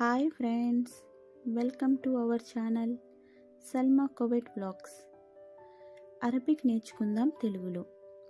hi friends welcome to our channel Salma కోవెట్ blogs Arabic నేర్చుకుందాం తెలుగులో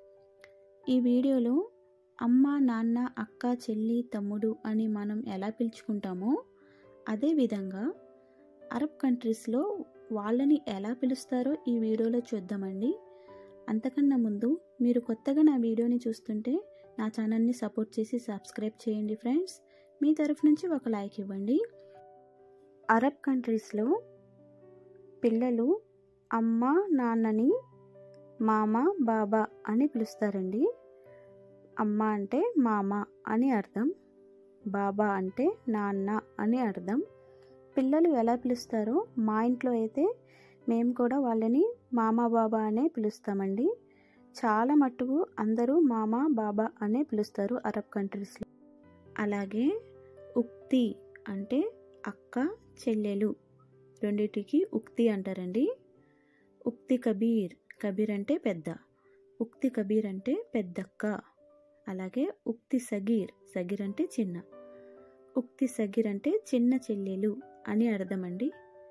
ఈ వీడియోలో అమ్మ నాన్న అక్క చెల్లి తమ్ముడు అని మనం ఎలా పిలుచుకుంటామో అదేవిధంగా అరబ్ కంట్రీస్లో వాళ్ళని ఎలా పిలుస్తారో ఈ వీడియోలో చూద్దామండి అంతకన్నా ముందు మీరు కొత్తగా నా వీడియోని చూస్తుంటే నా ఛానల్ని సపోర్ట్ చేసి సబ్స్క్రైబ్ చేయండి ఫ్రెండ్స్ మీ తరఫు నుంచి ఒక లైక్ ఇవ్వండి అరబ్ కంట్రీస్లో పిల్లలు అమ్మ నాన్నని మామ బాబా అని పిలుస్తారండి అమ్మ అంటే మామ అని అర్థం బాబా అంటే నాన్న అని అర్థం పిల్లలు ఎలా పిలుస్తారో మా ఇంట్లో అయితే మేము కూడా వాళ్ళని మామ బాబా అనే పిలుస్తామండి చాలా మట్టుకు అందరూ మామ బాబా అనే పిలుస్తారు అరబ్ కంట్రీస్లో అలాగే ఉక్తి అంటే అక్క చెల్లెలు రెండిటికి ఉక్తి అంటారండి ఉక్తి కబీర్ కబీర్ అంటే పెద్ద ఉక్తి కబీర్ అంటే పెద్దక్క అలాగే ఉక్తి సగీర్ సగీర్ అంటే చిన్న ఉక్తి సగీర్ అంటే చిన్న చెల్లెలు అని అర్థమండి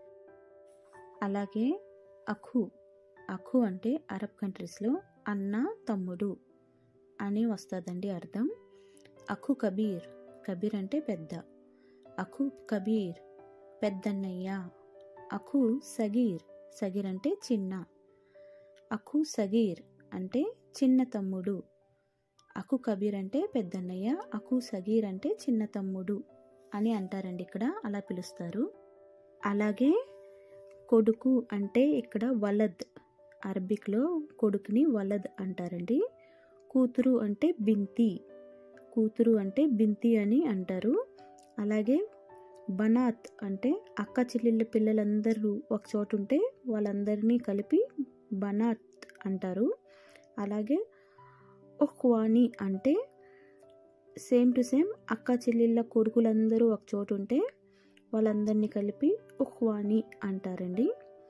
అలాగే అఖు అఖు అంటే అరబ్ కంట్రీస్లో అన్న తమ్ముడు అని వస్తుందండి అర్థం అఖు కబీర్ కబీర్ అంటే పెద్ద అఖు కబీర్ పెద్దన్నయ్య అఖు సగీర్ సగీర్ అంటే చిన్న అఖు సగీర్ అంటే చిన్న తమ్ముడు అఖు కబీర్ అంటే పెద్దన్నయ్య అఖు సగీర్ అంటే చిన్న తమ్ముడు అని అంటారండి ఇక్కడ అలా పిలుస్తారు అలాగే కొడుకు అంటే ఇక్కడ వలద్ అరబిక్లో కొడుకుని వలద్ అంటారండి కూతురు అంటే బింతి కూతురు అంటే బింతి అని అంటారు అలాగే బనాత్ అంటే అక్క చెల్లెళ్ళ పిల్లలందరూ ఒక చోటు ఉంటే వాళ్ళందరినీ కలిపి బనాత్ అంటారు అలాగే ఒహ్వాని అంటే సేమ్ టు సేమ్ అక్క చెల్లెళ్ళ కొడుకులందరూ ఒక చోటు ఉంటే వాళ్ళందరినీ కలిపి ఉహ్వాని అంటారండి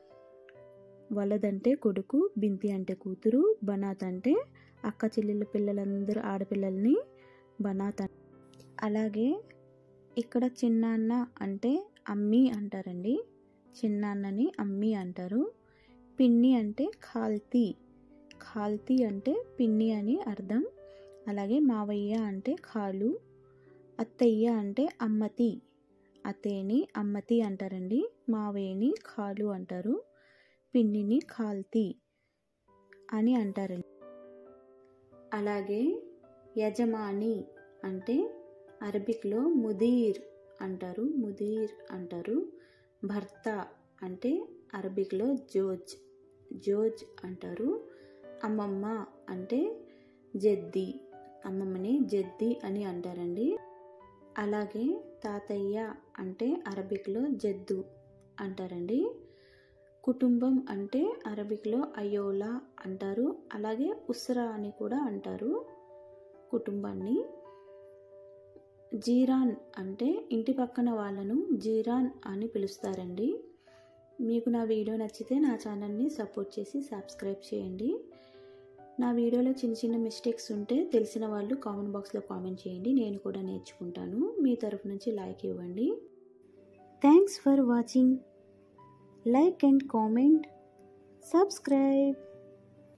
వలదంటే కొడుకు బింతి అంటే కూతురు బనాత్ అంటే అక్క చెల్లెళ్ళ పిల్లలందరూ ఆడపిల్లల్ని బనాత్ అలాగే ఇక్కడ చిన్నాన్న అంటే అమ్మి అంటారండి చిన్నాన్నని అమ్మి అంటారు పిన్ని అంటే ఖాల్తీ ఖాల్తీ అంటే పిన్ని అని అర్థం అలాగే మావయ్య అంటే ఖాలు అత్తయ్య అంటే అమ్మతి అత్తయ్యని అమ్మతి అంటారండి మావయ్యని ఖాలు అంటారు పిన్నిని ఖాల్తీ అని అంటారండి అలాగే యజమాని అంటే అరబిక్లో ముదీర్ అంటారు ముదీర్ అంటారు భర్త అంటే అరబిక్లో జోజ్ జోజ్ అంటారు అమ్మమ్మ అంటే జద్ది అమ్మమ్మని జద్ది అని అంటారండి అలాగే తాతయ్య అంటే అరబిక్లో జద్దు అంటారండి కుటుంబం అంటే అరబిక్లో అయోలా అంటారు అలాగే ఉస్రా అని కూడా అంటారు కుటుంబాన్ని జీరాన్ అంటే ఇంటి పక్కన వాళ్ళను జీరాన్ అని పిలుస్తారండి మీకు నా వీడియో నచ్చితే నా ఛానల్ని సపోర్ట్ చేసి సబ్స్క్రైబ్ చేయండి నా వీడియోలో చిన్న చిన్న మిస్టేక్స్ ఉంటే తెలిసిన వాళ్ళు కామెంట్ బాక్స్లో కామెంట్ చేయండి నేను కూడా నేర్చుకుంటాను మీ తరఫు నుంచి లైక్ ఇవ్వండి thanks for watching like and comment subscribe